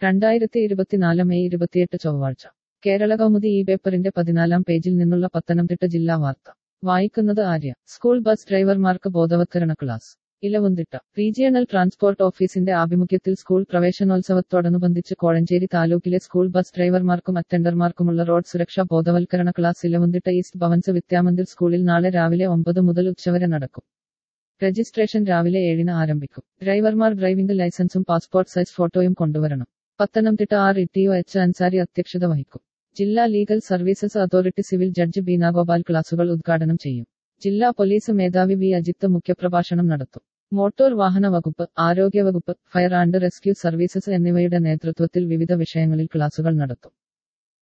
രണ്ടായിരത്തി ഇരുപത്തിനാല് മെയ് ഇരുപത്തിയെട്ട് ചൊവ്വാഴ്ച കേരള കൗമുദി ഈ പേപ്പറിന്റെ പതിനാലാം പേജിൽ നിന്നുള്ള പത്തനംതിട്ട ജില്ലാ വാർത്ത വായിക്കുന്നത് ആര്യ സ്കൂൾ ബസ് ഡ്രൈവർമാർക്ക് ബോധവത്കരണ ക്ലാസ് ഇലവുന്തിട്ട റീജിയണൽ ട്രാൻസ്പോർട്ട് ഓഫീസിന്റെ ആഭിമുഖ്യത്തിൽ സ്കൂൾ പ്രവേശനോത്സവത്തോടനുബന്ധിച്ച് കോഴഞ്ചേരി താലൂക്കിലെ സ്കൂൾ ബസ് ഡ്രൈവർമാർക്കും അറ്റൻഡർമാർക്കുമുള്ള റോഡ് സുരക്ഷാ ബോധവൽക്കരണ ക്ലാസ് ഇലവുന്തിട്ട ഈസ്റ്റ് ഭവൻസ് വിദ്യാമന്ദിർ സ്കൂളിൽ നാളെ രാവിലെ ഒമ്പത് മുതൽ ഉച്ചവരെ നടക്കും രജിസ്ട്രേഷൻ രാവിലെ ഏഴിന് ആരംഭിക്കും ഡ്രൈവർമാർ ഡ്രൈവിംഗ് ലൈസൻസും പാസ്പോർട്ട് സൈസ് ഫോട്ടോയും കൊണ്ടുവരണം പത്തനംതിട്ട ആർ ഇട്ടിഒ എച്ച് അൻസാരി അധ്യക്ഷത വഹിക്കും ജില്ലാ legal services authority civil judge ബീനാഗോപാൽ ക്ലാസുകൾ ഉദ്ഘാടനം ചെയ്യും ജില്ലാ പോലീസ് മേധാവി വി അജിത്ത് മുഖ്യപ്രഭാഷണം നടത്തും മോട്ടോർ വാഹന വകുപ്പ് ആരോഗ്യ വകുപ്പ് ഫയർ ആൻഡ് റെസ്ക്യൂ സർവീസസ് എന്നിവയുടെ നേതൃത്വത്തിൽ വിവിധ വിഷയങ്ങളിൽ ക്ലാസുകൾ നടത്തും